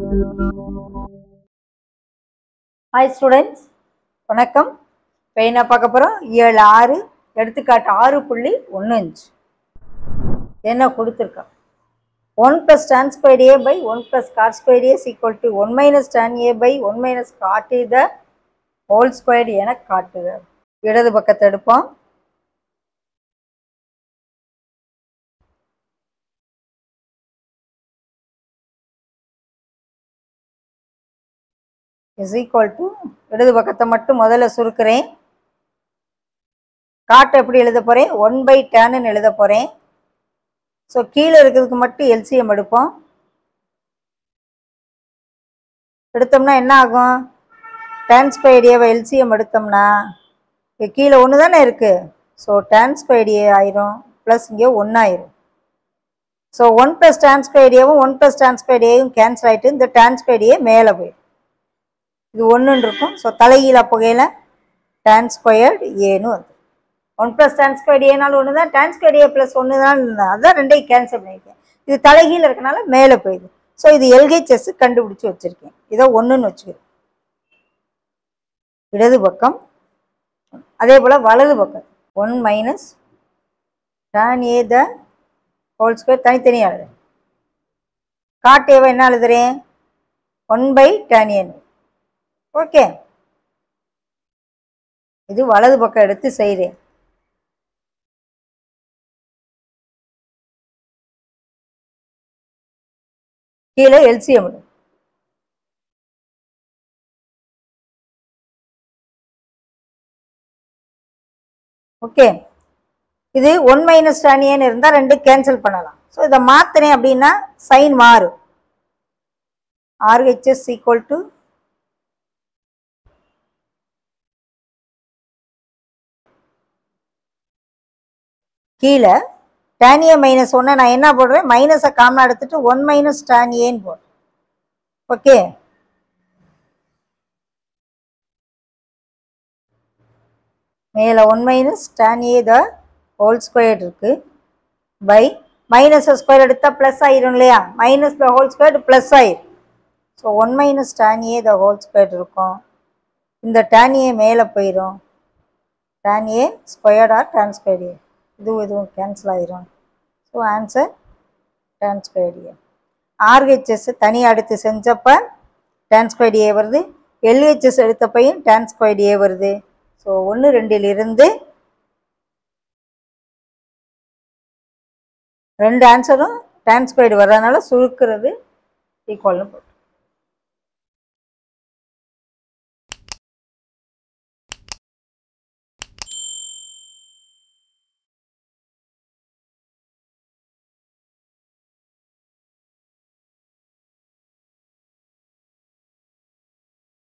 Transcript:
Hi students வணக்கம் இப்போ என்ன பார்க்க போகிறோம் ஏழு ஆறு எடுத்துக்காட்டு ஆறு புள்ளி ஒன்று அஞ்சு என்ன கொடுத்துருக்கோம் one plus tan square A by one plus cot square A equal to one minus tan A by one minus cot the whole square என காட்டுக இடது பக்கத்தை எடுப்போம் இஸ் ஈக்குவல் டு இடது பக்கத்தை மட்டும் முதல்ல சுருக்கிறேன் காட்டை எப்படி எழுத போகிறேன் ஒன் பை டேன்னு எழுத போகிறேன் ஸோ கீழே இருக்கிறதுக்கு மட்டும் எல்சிஎம் எடுப்போம் எடுத்தோம்னா என்ன ஆகும் டேன் ஸ்கொயர் ஏவை எல்சிஎம் எடுத்தோம்னா இங்க கீழே ஒன்று தானே இருக்குது ஸோ டேன் ஸ்கொயர் ஏ ஆயிரும் ப்ளஸ் இங்கே ஒன்றாயிரும் so one plus tan square ஏவும் ஒன் ப்ளஸ் டேன் ஸ்கொயர் ஏவும் கேன்சல் ஆகிட்டு இந்த டேன் ஸ்கொயர் ஏ மேலே போயிடும் இது ஒன்றுன்னு இருக்கும் ஸோ தலைகீழ புகையில் டேன் ஸ்கொயர்டு ஏன்னு வந்து ஒன் ப்ளஸ் டேன் ஸ்கொயர்டு ஏனாலும் ஒன்று தான் டேன் ஸ்கொயர் ஏ ப்ளஸ் ஒன்று தான் இருந்தது. அதான் ரெண்டையும் கேன்சல் பண்ணியிருக்கேன் இது தலைகீழ இருக்கனால மேலே போயிடுது ஸோ இது எல்ஹெச்எஸ் கண்டுபிடிச்சி வச்சுருக்கேன் இதை ஒன்றுன்னு வச்சுக்கிறேன் இடது பக்கம் அதே போல் வலது பக்கம் one minus tan A the whole square தனித்தனியாக எழுதுறேன் காட்டேவை என்ன எழுதுறேன் ஒன் பை டேன் ஏன்னு ஓகே இது வலது பக்கம் எடுத்து செய்கிறேன் கீழே எல்சிஎம் ஓகே இது ஒன் மைனஸ் டேனியன் இருந்தால் ரெண்டு கேன்சல் பண்ணலாம் ஸோ இதை மாற்றினேன் அப்படின்னா சைன் மாறும் ஆர்ஹெச்எஸ் ஈக்குவல் டு கீழே tan a மைனஸ் ஒன்னை நான் என்ன போடுறேன் மைனஸை காமனாக எடுத்துட்டு ஒன் மைனஸ் tan ஏன்னு போடுறேன் ஓகே மேலே one minus tan A the whole square இருக்கு பை மைனஸ் ஸ்கொயர் எடுத்தால் ப்ளஸ் ஆயிரும் இல்லையா minus the whole square plus ஆயிரும் so one minus tan A the whole square இருக்கும் இந்த tan ஏ மேலே போயிடும் tan A squared or tan square A இதுவும் இதுவும் கேன்சல் ஆயிரும் so answer tan square A RHS தனியாக எடுத்து செஞ்சப்போ tan ஸ்கொயர் ஏ வருது எல்ஹெச்எஸ் எடுத்தப்பையும் tan ஸ்கொயர் ஏ வருது ஸோ ஒன்று ரெண்டிலிருந்து ரெண்டு ஆன்சரும் tan ஸ்கொயர் வர்றதுனால சுருக்கிறது ஈக்குவல்னு போட்டு